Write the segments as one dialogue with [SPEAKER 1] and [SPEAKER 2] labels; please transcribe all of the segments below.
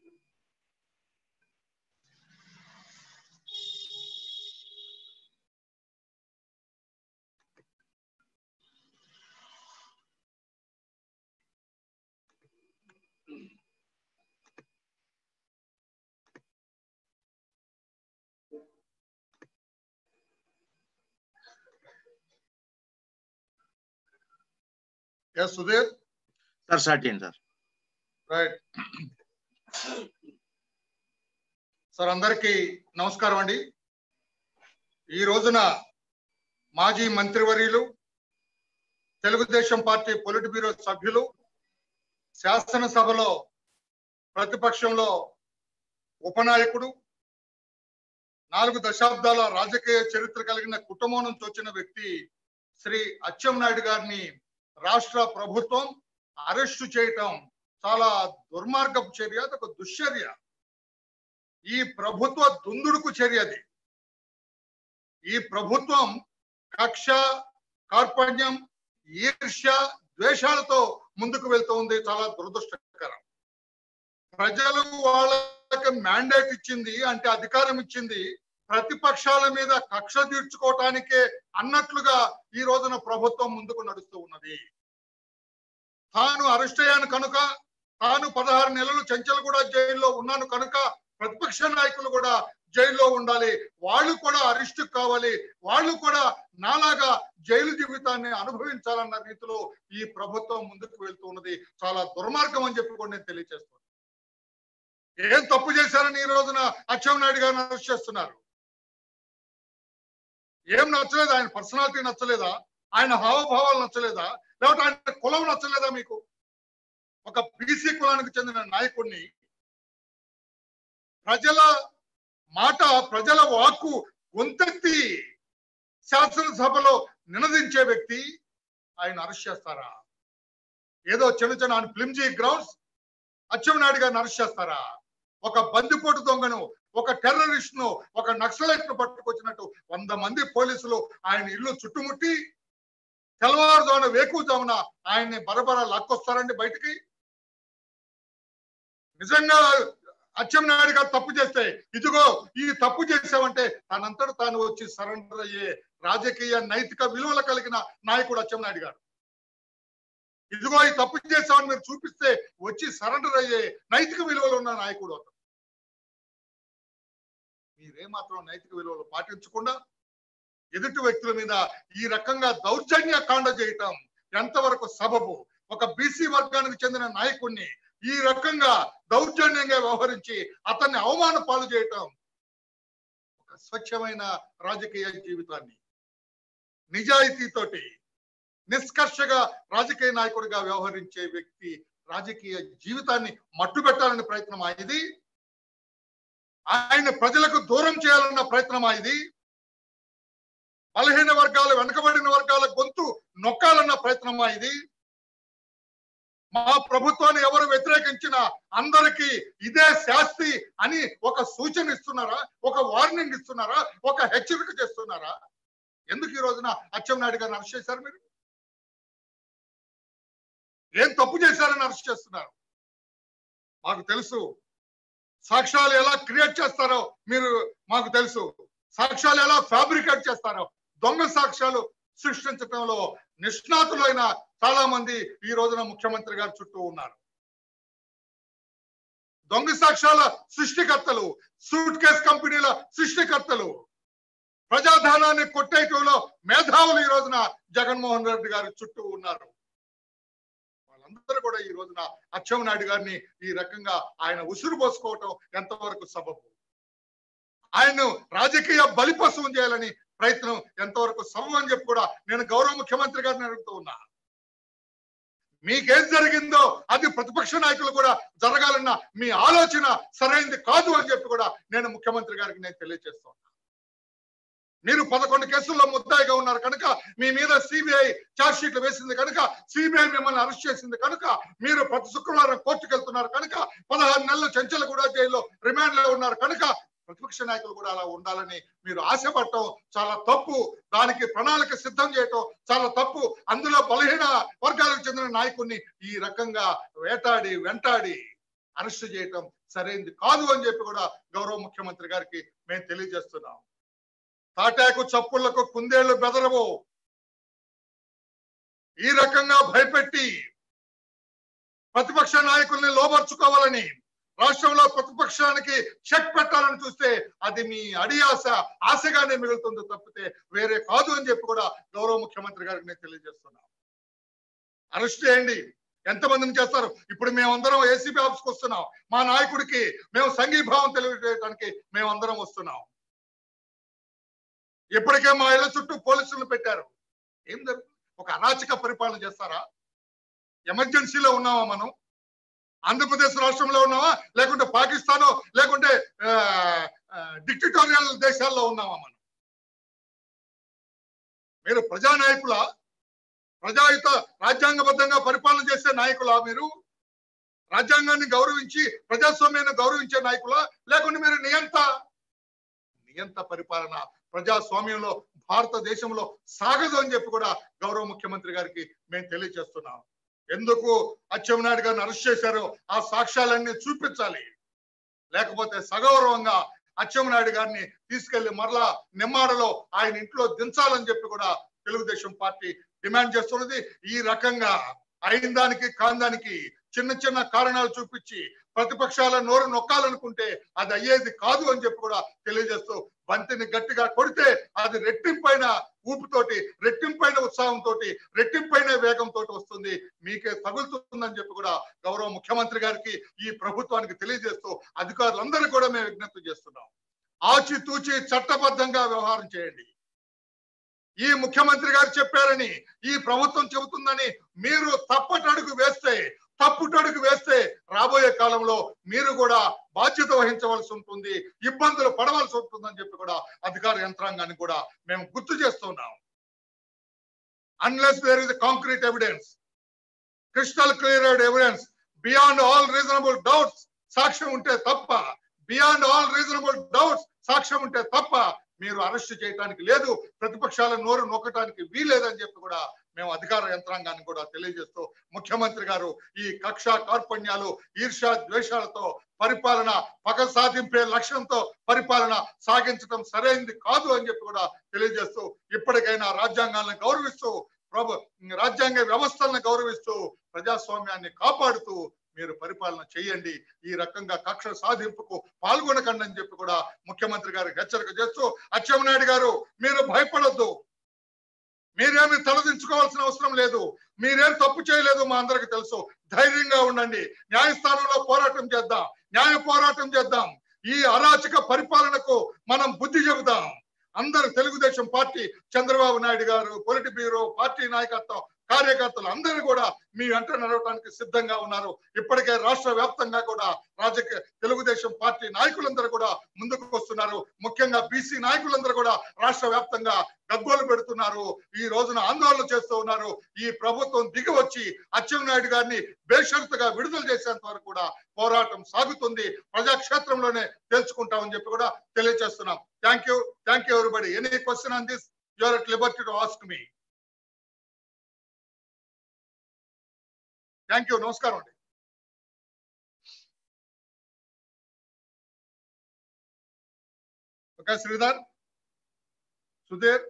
[SPEAKER 1] Yes Sudheer
[SPEAKER 2] sir start చేయండి sir
[SPEAKER 1] right sir అందరికీ నమస్కారం అండి ఈ రోజున మాజీ మంత్రివర్యులు తెలుగుదేశం పార్టీ పొలిట్ బ్యూరో సభ్యులు శాసనసభలో ప్రతిపక్షంలో ఉపనాయకుడు నాలుగు దశాబ్దాల రాజకీయ చరిత్ర కలిగిన కుటుంబం నుంచి వచ్చిన వ్యక్తి శ్రీ అచ్చెన్నాయుడు గారిని రాష్ట్ర ప్రభుత్వం అరెస్టు చేయటం చాలా దుర్మార్గపు చర్య అది ఒక దుశ్చర్య ఈ ప్రభుత్వ దుందుడుకు చర్య అది ఈ ప్రభుత్వం కక్ష కార్పణ్యం ఈర్ష్య ద్వేషాలతో ముందుకు వెళ్తూ ఉంది చాలా దురదృష్టకరం ప్రజలు వాళ్ళకి మ్యాండేట్ ఇచ్చింది అంటే అధికారం ఇచ్చింది ప్రతిపక్షాల మీద కక్ష తీర్చుకోవటానికే అన్నట్లుగా ఈ రోజున ప్రభుత్వం ముందుకు నడుస్తూ ఉన్నది తాను అరెస్ట్ అయ్యాను కనుక తాను పదహారు నెలలు చెంచల్ కూడా జైల్లో ఉన్నాను కనుక ప్రతిపక్ష నాయకులు కూడా జైల్లో ఉండాలి వాళ్ళు కూడా అరెస్ట్ కావాలి వాళ్ళు కూడా నాలాగా జైలు జీవితాన్ని అనుభవించాలన్న రీతిలో ఈ ప్రభుత్వం ముందుకు వెళ్తూ ఉన్నది చాలా దుర్మార్గం అని చెప్పి కూడా నేను తెలియజేస్తున్నాను ఏం తప్పు చేశారని ఈ రోజున అచ్చెన్నాయుడు గారిని అరెస్ట్ చేస్తున్నారు ఏం నచ్చలేదు ఆయన పర్సనాలిటీ నచ్చలేదా ఆయన హావభావాలు నచ్చలేదా లేకపోతే ఆయన కులం నచ్చలేదా మీకు ఒక బీసీ కులానికి చెందిన నాయకుడిని ప్రజల మాట ప్రజల వాక్కు గొంతెత్తి శాసనసభలో నినదించే వ్యక్తి ఆయన అరెస్ట్ చేస్తారా ఏదో చిన్న చిన్న ఆయన ఫిలింజీ గ్రౌండ్స్ అచ్చెన్నాయుడు గారిని అరెస్ట్ చేస్తారా ఒక బందిపోటు దొంగను ఒక టెర్రరిస్ట్ ను ఒక నక్సలైట్ ను పట్టుకొచ్చినట్టు వంద మంది పోలీసులు ఆయన ఇల్లు చుట్టుముట్టి తెల్లవారుజామున వేకుజామున ఆయన్ని బరబర లాక్కొస్తారండి బయటికి నిజంగా అచ్చెన్నాయుడు గారు తప్పు చేస్తే ఇదిగో ఈ తప్పు చేసావంటే తనంతట తాను వచ్చి సరెండర్ అయ్యే రాజకీయ నైతిక విలువలు కలిగిన నాయకుడు అచ్చెన్నాయుడు గారు ఇదిగో ఈ తప్పు చేసామని మీరు చూపిస్తే వచ్చి సరెండర్ అయ్యే నైతిక విలువలు ఉన్న నాయకుడు అతను మీరేమాత్రం నైతిక విలువలు పాటించకుండా ఎదుటి వ్యక్తుల మీద ఈ రకంగా దౌర్జన్య కాండ చేయటం ఎంతవరకు సబబు ఒక బీసీ వర్గానికి చెందిన నాయకుడిని ఈ రకంగా దౌర్జన్యంగా వ్యవహరించి అతన్ని అవమాన పాలు చేయటం ఒక స్వచ్ఛమైన రాజకీయ జీవితాన్ని నిజాయితీతోటి నిష్కర్షగా రాజకీయ నాయకుడిగా వ్యవహరించే వ్యక్తి రాజకీయ జీవితాన్ని మట్టుబెట్టాలనే ప్రయత్నమా ఇది ఆయన ప్రజలకు దూరం చేయాలన్న ప్రయత్నమా ఇది బలహీన వర్గాలు వెనకబడిన వర్గాల గొంతు నొక్కాలన్న ప్రయత్నమా ఇది మా ప్రభుత్వాన్ని ఎవరు వ్యతిరేకించినా అందరికీ ఇదే శాస్తి అని ఒక సూచన ఇస్తున్నారా ఒక వార్నింగ్ ఇస్తున్నారా ఒక హెచ్చరిక చేస్తున్నారా ఎందుకు ఈ రోజున అచ్చెన్నాయుడు గారిని అరెస్ట్ చేశారు మీరు ఏం తప్పు చేశారని అరెస్ట్ చేస్తున్నారు మాకు తెలుసు సాక్ష్యాలు ఎలా క్రియేట్ చేస్తారో మీరు మాకు తెలుసు సాక్ష్యాలు ఎలా ఫ్యాబ్రికేట్ చేస్తారో దొంగ సాక్ష్యాలు సృష్టించడంలో నిష్ణాతులైన చాలా మంది ఈ రోజున ముఖ్యమంత్రి గారు చుట్టూ ఉన్నారు దొంగ సాక్ష్యాల సృష్టికర్తలు సూట్ కేస్ కంపెనీల సృష్టికర్తలు ప్రజాధనాన్ని కొట్టేయటంలో మేధావులు ఈ రోజున జగన్మోహన్ రెడ్డి గారి చుట్టూ ఉన్నారు వాళ్ళందరూ కూడా ఈ రోజున అచ్చెన్నాయుడు గారిని ఈ రకంగా ఆయన ఉసురు పోసుకోవటం ఎంతవరకు సబబు ఆయన్ను రాజకీయ బలిపశువం చేయాలని ప్రయత్నం ఎంతవరకు సబబు అని చెప్పి కూడా నేను గౌరవ ముఖ్యమంత్రి గారిని అడుగుతూ ఉన్నా మీకేం జరిగిందో అది ప్రతిపక్ష నాయకులు కూడా జరగాలన్న మీ ఆలోచన సరైనది కాదు అని చెప్పి కూడా నేను ముఖ్యమంత్రి గారికి నేను తెలియజేస్తా ఉన్నా మీరు పదకొండు కేసుల్లో ముద్దాయిగా ఉన్నారు కనుక మీ మీద సిబిఐ ఛార్జ్ షీట్లు వేసింది కనుక సిబిఐ మిమ్మల్ని అరెస్ట్ చేసింది కనుక మీరు ప్రతి శుక్రవారం కోర్టుకు వెళ్తున్నారు కనుక పదహారు నెలలు చెంచల కూడా జైల్లో రిమాండ్ లో ఉన్నారు కనుక ప్రతిపక్ష నాయకులు కూడా అలా ఉండాలని మీరు ఆశపడటం చాలా తప్పు దానికి ప్రణాళిక సిద్ధం చేయటం చాలా తప్పు అందులో బలహీన వర్గాలకు చెందిన నాయకుడిని ఈ రకంగా వేటాడి వెంటాడి అరెస్ట్ చేయటం సరైంది కాదు అని చెప్పి కూడా గౌరవ ముఖ్యమంత్రి గారికి మేము తెలియజేస్తున్నాం తాటాకు చప్పుళ్లకు కుందేళ్లు బెదరవు ఈ రకంగా భయపెట్టి ప్రతిపక్ష నాయకుల్ని లోబర్చుకోవాలని రాష్ట్రంలో ప్రతిపక్షానికి చెక్ పెట్టాలని చూస్తే అది మీ అడియాస ఆశగానే మిగులుతుంది తప్పితే వేరే కాదు అని చెప్పి కూడా గౌరవ ముఖ్యమంత్రి గారికి నేను తెలియజేస్తున్నాను అరెస్ట్ చేయండి ఎంతమందిని చేస్తారు ఇప్పుడు మేమందరం ఏసీబీ ఆఫీస్కి వస్తున్నాం మా నాయకుడికి మేము సంఘీభావం తెలియజేయడానికి మేమందరం వస్తున్నాం ఇప్పటికే మా ఇళ్ల చుట్టూ పోలీసులు పెట్టారు ఏం జరుగుతుంది ఒక అరాచక పరిపాలన చేస్తారా ఎమర్జెన్సీలో ఉన్నామా మనం ఆంధ్రప్రదేశ్ రాష్ట్రంలో ఉన్నావా లేకుంటే పాకిస్తాన్ లేకుంటే డిక్టటోరియల్ దేశాల్లో ఉన్నావా మనం మీరు ప్రజానాయకుల ప్రజాయుత రాజ్యాంగబద్ధంగా పరిపాలన చేసే నాయకులా మీరు రాజ్యాంగాన్ని గౌరవించి ప్రజాస్వామ్యాన్ని గౌరవించే నాయకులా లేకుంటే మీరు నియంత నియంత పరిపాలన ప్రజాస్వామ్యంలో భారతదేశంలో సాగదు అని చెప్పి కూడా గౌరవ ముఖ్యమంత్రి గారికి మేము తెలియజేస్తున్నాం ఎందుకు అచ్చెన్నాయుడు గారిని అరెస్ట్ చేశారో ఆ సాక్ష్యాలన్నీ చూపించాలి లేకపోతే సగౌరవంగా అచ్చెన్నాయుడు గారిని తీసుకెళ్లి మరలా నిమ్మాడలో ఆయన ఇంట్లో దించాలని చెప్పి కూడా తెలుగుదేశం పార్టీ డిమాండ్ చేస్తున్నది ఈ రకంగా అయిన దానికి కాందానికి చిన్న చిన్న కారణాలు చూపించి ప్రతిపక్షాల నోరు నొక్కాలనుకుంటే అది అయ్యేది కాదు అని చెప్పి కూడా తెలియజేస్తూ బంతిని గట్టిగా కొడితే అది రెట్టింపైన ఊపుతోటి రెట్టింపైన ఉత్సాహంతో రెట్టింపైన వేగంతో వస్తుంది మీకే తగులుతుందని చెప్పి కూడా గౌరవ ముఖ్యమంత్రి గారికి ఈ ప్రభుత్వానికి తెలియజేస్తూ అధికారులందరూ కూడా మేము విజ్ఞప్తి చేస్తున్నాం ఆచితూచి చట్టబద్ధంగా వ్యవహారం చేయండి ఈ ముఖ్యమంత్రి గారు చెప్పారని ఈ ప్రభుత్వం చెబుతుందని మీరు తప్పటడుగు వేస్తే తప్పుటడుగు వేస్తే రాబోయే కాలంలో మీరు కూడా బాధ్యత వహించవలసి ఉంటుంది ఇబ్బందులు పడవలసి ఉంటుందని చెప్పి కూడా అధికార యంత్రాంగాన్ని కూడా మేము గుర్తు చేస్తున్నాం unless there is concrete evidence crystal clear evidence beyond all reasonable doubts సాక్ష్యం ఉంటే తప్ప బియాండ్ ఆల్ రీజనబుల్ డౌట్స్ సాక్ష్యం ఉంటే తప్ప మీరు అరెస్ట్ చేయడానికి లేదు ప్రతిపక్షాల నోరు నొక్కటానికి వీలేదని చెప్పి కూడా మేము అధికార యంత్రాంగాన్ని కూడా తెలియజేస్తూ ముఖ్యమంత్రి గారు ఈ కక్ష కార్పణ్యాలు ఈర్ష ద్వేషాలతో పరిపాలన పగ సాధింపే లక్ష్యంతో పరిపాలన సాగించడం సరైంది కాదు అని చెప్పి కూడా తెలియజేస్తూ ఇప్పటికైనా రాజ్యాంగాలను గౌరవిస్తూ ప్రభు రాజ్యాంగ వ్యవస్థలను గౌరవిస్తూ ప్రజాస్వామ్యాన్ని కాపాడుతూ మీరు పరిపాలన చేయండి ఈ రకంగా కక్ష సాధింపుకు పాల్గొనకండి అని చెప్పి కూడా ముఖ్యమంత్రి గారికి హెచ్చరిక చేస్తూ అచ్చెన్నాయుడు గారు మీరు భయపడొద్దు మీరేమి తలదించుకోవాల్సిన అవసరం లేదు మీరేం తప్పు చేయలేదు మా అందరికి తెలుసు ధైర్యంగా ఉండండి న్యాయస్థానంలో పోరాటం చేద్దాం న్యాయ పోరాటం చేద్దాం ఈ అరాచక పరిపాలనకు మనం బుద్ధి చెబుదాం అందరు తెలుగుదేశం పార్టీ చంద్రబాబు నాయుడు గారు పొలిటి బ్యూరో పార్టీ నాయకత్వం కార్యకర్తలు అందరూ కూడా మీ వెంట నడవడానికి సిద్ధంగా ఉన్నారు ఇప్పటికే రాష్ట్ర వ్యాప్తంగా కూడా రాజకీయ తెలుగుదేశం పార్టీ నాయకులందరూ కూడా ముందుకు వస్తున్నారు ముఖ్యంగా బీసీ నాయకులందరూ కూడా రాష్ట్ర వ్యాప్తంగా గగ్గోలు పెడుతున్నారు ఈ రోజున ఆందోళన చేస్తూ ఉన్నారు ఈ ప్రభుత్వం దిగి వచ్చి అచ్చెన్నాయుడు గారిని బేషరతుగా విడుదల చేసేంత వరకు కూడా పోరాటం సాగుతుంది ప్రజాక్షేత్రంలోనే తెలుసుకుంటామని చెప్పి కూడా తెలియజేస్తున్నాం thank you thank you everybody any question on this you're at liberty to ask me thank you నమస్కారం అండి ఓకే శ్రీధర్ సుధీర్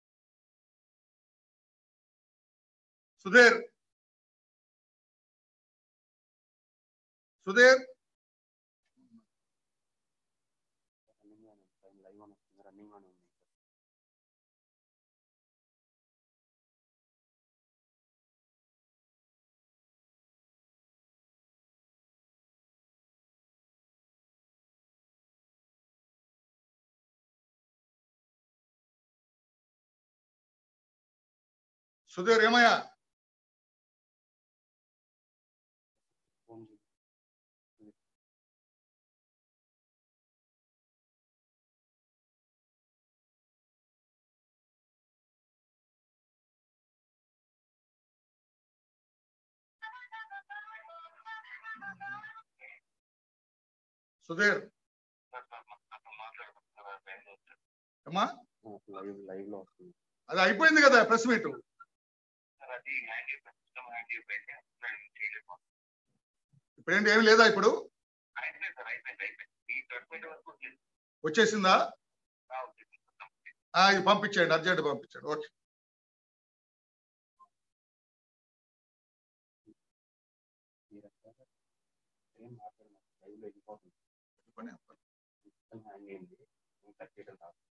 [SPEAKER 1] సుధీర్ సుధీర్ సుధీర్ ఏమయ్యా సుధీర్ అమ్మా
[SPEAKER 2] లైవ్ లైవ్ లో వస్తుంది
[SPEAKER 1] అది అయిపోయింది కదా ప్రెస్ మీట్ ఇప్పుడు ఏంటి ఏమి లేదా ఇప్పుడు వచ్చేసిందా ఆ, ఇది పంపించేయండి అర్జెంట్ పంపించండి ఓకే
[SPEAKER 2] ఏం మాట్లాడమా లైవ్ లో వెళ్ళిపోతుంది
[SPEAKER 1] పని.
[SPEAKER 2] హ్యాంగ్ అయింది కట్ చేయడం రాదు